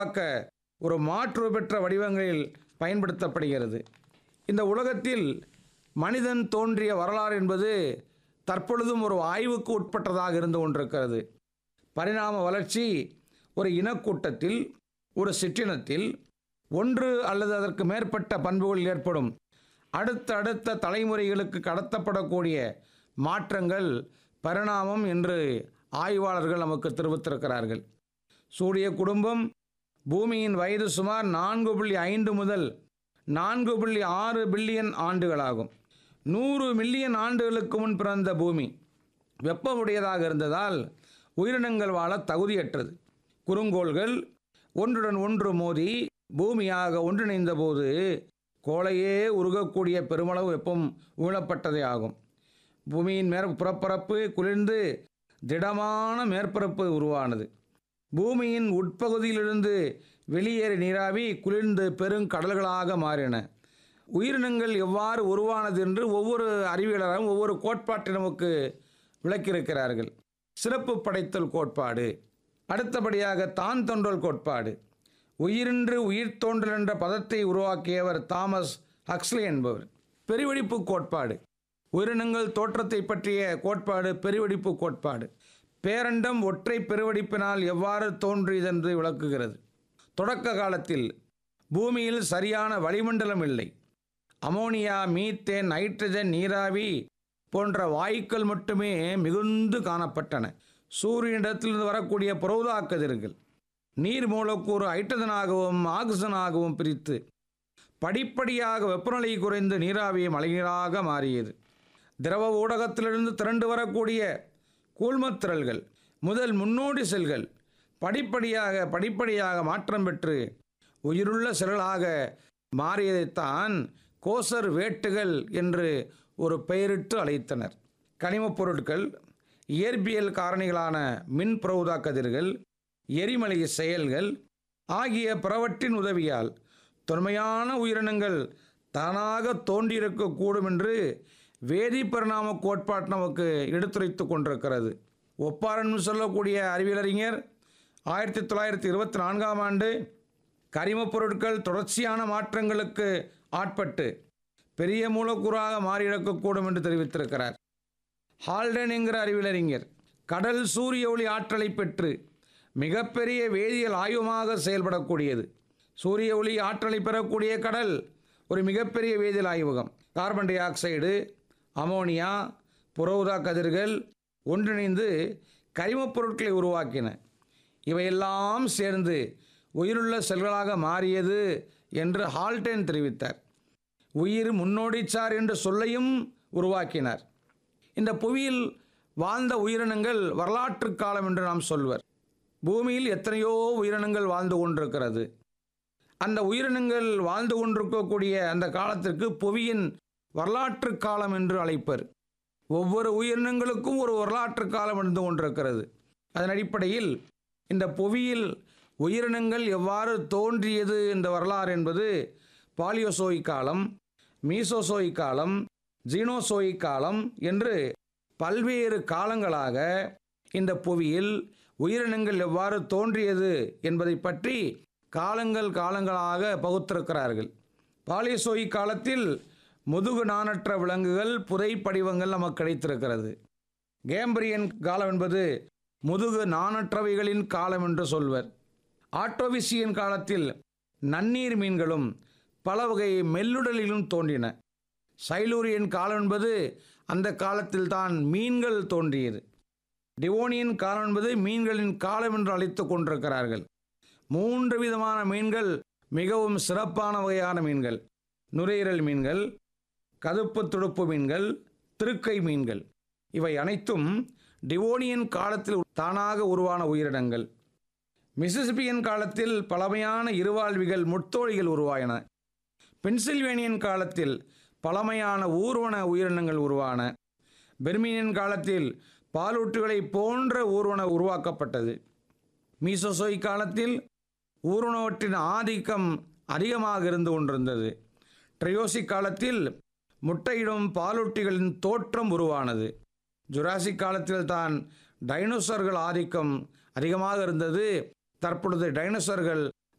உருவாக்க ஒரு மாற்று பெற்ற வடிவங்களில் பயன்படுத்தப்படுகிறது இந்த உலகத்தில் மனிதன் தோன்றிய வரலாறு என்பது தற்பொழுதும் ஒரு ஆய்வுக்கு உட்பட்டதாக இருந்து கொண்டிருக்கிறது பரிணாம வளர்ச்சி ஒரு இனக்கூட்டத்தில் ஒரு சிற்றினத்தில் ஒன்று அல்லது அதற்கு மேற்பட்ட பண்புகள் ஏற்படும் அடுத்த அடுத்த தலைமுறைகளுக்கு கடத்தப்படக்கூடிய மாற்றங்கள் பரிணாமம் என்று ஆய்வாளர்கள் நமக்கு தெரிவித்திருக்கிறார்கள் சூரிய குடும்பம் பூமியின் வயது சுமார் நான்கு புள்ளி ஐந்து முதல் நான்கு புள்ளி ஆறு பில்லியன் ஆண்டுகளாகும் நூறு மில்லியன் ஆண்டுகளுக்கு முன் பிறந்த பூமி வெப்பமுடையதாக இருந்ததால் உயிரினங்கள் வாழ தகுதியற்றது குறுங்கோள்கள் ஒன்றுடன் ஒன்று மோதி பூமியாக ஒன்றிணைந்த போது கோளையே உருகக்கூடிய பெருமளவு வெப்பம் உமிழப்பட்டதே ஆகும் பூமியின் மேற் புறப்பரப்பு குளிர்ந்து திடமான மேற்பரப்பு உருவானது பூமியின் உட்பகுதியிலிருந்து வெளியேறி நீராவி குளிர்ந்து பெருங்கடல்களாக மாறின உயிரினங்கள் எவ்வாறு உருவானது என்று ஒவ்வொரு அறிவியலரும் ஒவ்வொரு கோட்பாட்டை நமக்கு விளக்கியிருக்கிறார்கள் சிறப்பு படைத்தல் கோட்பாடு அடுத்தபடியாக தான் தோன்றல் கோட்பாடு உயிரின்று உயிர் தோன்றல் என்ற பதத்தை உருவாக்கியவர் தாமஸ் ஹக்ஸ்லி என்பவர் பெருவெடிப்பு கோட்பாடு உயிரினங்கள் தோற்றத்தை பற்றிய கோட்பாடு பெருவெடிப்பு கோட்பாடு பேரண்டம் ஒற்றை பெருவெடிப்பினால் எவ்வாறு தோன்றியதென்று விளக்குகிறது தொடக்க காலத்தில் பூமியில் சரியான வளிமண்டலம் இல்லை அமோனியா மீத்தேன் நைட்ரஜன் நீராவி போன்ற வாயுக்கள் மட்டுமே மிகுந்து காணப்பட்டன சூரியனிடத்திலிருந்து வரக்கூடிய புரோதா கதிர்கள் நீர் மூலக்கூறு ஹைட்ரஜனாகவும் ஆக்சிஜனாகவும் பிரித்து படிப்படியாக வெப்பநிலை குறைந்து நீராவி மழைநீராக மாறியது திரவ ஊடகத்திலிருந்து திரண்டு வரக்கூடிய கூழ்மத்திரல்கள் முதல் முன்னோடி செல்கள் படிப்படியாக படிப்படியாக மாற்றம் பெற்று உயிருள்ள செல்களாக மாறியதைத்தான் கோசர் வேட்டுகள் என்று ஒரு பெயரிட்டு அழைத்தனர் கனிமப் பொருட்கள் இயற்பியல் காரணிகளான மின் புரவுதா கதிர்கள் எரிமலை செயல்கள் ஆகிய பிறவற்றின் உதவியால் தொன்மையான உயிரினங்கள் தானாக தோன்றியிருக்கக்கூடும் என்று வேதி பரிணாம கோட்பாட்டு நமக்கு எடுத்துரைத்து கொண்டிருக்கிறது ஒப்பாரன் சொல்லக்கூடிய அறிவியலறிஞர் ஆயிரத்தி தொள்ளாயிரத்தி இருபத்தி நான்காம் ஆண்டு கரிமப் பொருட்கள் தொடர்ச்சியான மாற்றங்களுக்கு ஆட்பட்டு பெரிய மூலக்கூறாக மாறியிருக்கக்கூடும் என்று தெரிவித்திருக்கிறார் ஹால்டன் என்கிற அறிவியலறிஞர் கடல் சூரிய ஒளி ஆற்றலை பெற்று மிகப்பெரிய வேதியியல் ஆய்வமாக செயல்படக்கூடியது சூரிய ஒளி ஆற்றலை பெறக்கூடிய கடல் ஒரு மிகப்பெரிய வேதியியல் ஆய்வகம் கார்பன் டை ஆக்சைடு அமோனியா புரோதா கதிர்கள் ஒன்றிணைந்து கரிமப் பொருட்களை உருவாக்கின இவையெல்லாம் சேர்ந்து உயிருள்ள செல்களாக மாறியது என்று ஹால்டேன் தெரிவித்தார் உயிர் முன்னோடிச்சார் என்ற சொல்லையும் உருவாக்கினார் இந்த புவியில் வாழ்ந்த உயிரினங்கள் வரலாற்று காலம் என்று நாம் சொல்வர் பூமியில் எத்தனையோ உயிரினங்கள் வாழ்ந்து கொண்டிருக்கிறது அந்த உயிரினங்கள் வாழ்ந்து கொண்டிருக்கக்கூடிய அந்த காலத்திற்கு புவியின் வரலாற்று காலம் என்று அழைப்பர் ஒவ்வொரு உயிரினங்களுக்கும் ஒரு வரலாற்று காலம் இருந்து கொண்டிருக்கிறது அதன் அடிப்படையில் இந்த புவியில் உயிரினங்கள் எவ்வாறு தோன்றியது என்ற வரலாறு என்பது பாலியோசோயிக் காலம் மீசோசோயிக் காலம் ஜீனோசோயிக் காலம் என்று பல்வேறு காலங்களாக இந்த புவியில் உயிரினங்கள் எவ்வாறு தோன்றியது என்பதை பற்றி காலங்கள் காலங்களாக பகுத்திருக்கிறார்கள் பாலியோசோயிக் காலத்தில் முதுகு நாணற்ற விலங்குகள் புதை படிவங்கள் நமக்கு கிடைத்திருக்கிறது கேம்பரியன் காலம் என்பது முதுகு நாணற்றவைகளின் காலம் என்று சொல்வர் ஆட்டோவிசியன் காலத்தில் நன்னீர் மீன்களும் பல வகை மெல்லுடலிலும் தோன்றின சைலூரியன் காலம் என்பது அந்த காலத்தில் தான் மீன்கள் தோன்றியது டிவோனியன் காலம் என்பது மீன்களின் காலம் என்று அழைத்து கொண்டிருக்கிறார்கள் மூன்று விதமான மீன்கள் மிகவும் சிறப்பான வகையான மீன்கள் நுரையீரல் மீன்கள் கதுப்பு துடுப்பு மீன்கள் திருக்கை மீன்கள் இவை அனைத்தும் டிவோனியன் காலத்தில் தானாக உருவான உயிரினங்கள் மிசிசிபியன் காலத்தில் பழமையான இருவாழ்விகள் முத்தோழிகள் உருவாயின பென்சில்வேனியன் காலத்தில் பழமையான ஊர்வன உயிரினங்கள் உருவான பெர்மினியன் காலத்தில் பாலூட்டுகளை போன்ற ஊர்வன உருவாக்கப்பட்டது மீசோசோய் காலத்தில் ஊர்வனவற்றின் ஆதிக்கம் அதிகமாக இருந்து கொண்டிருந்தது ட்ரையோசிக் காலத்தில் முட்டையிடும் பாலூட்டிகளின் தோற்றம் உருவானது ஜுராசிக் காலத்தில் தான் டைனோசர்கள் ஆதிக்கம் அதிகமாக இருந்தது தற்பொழுது டைனோசர்கள்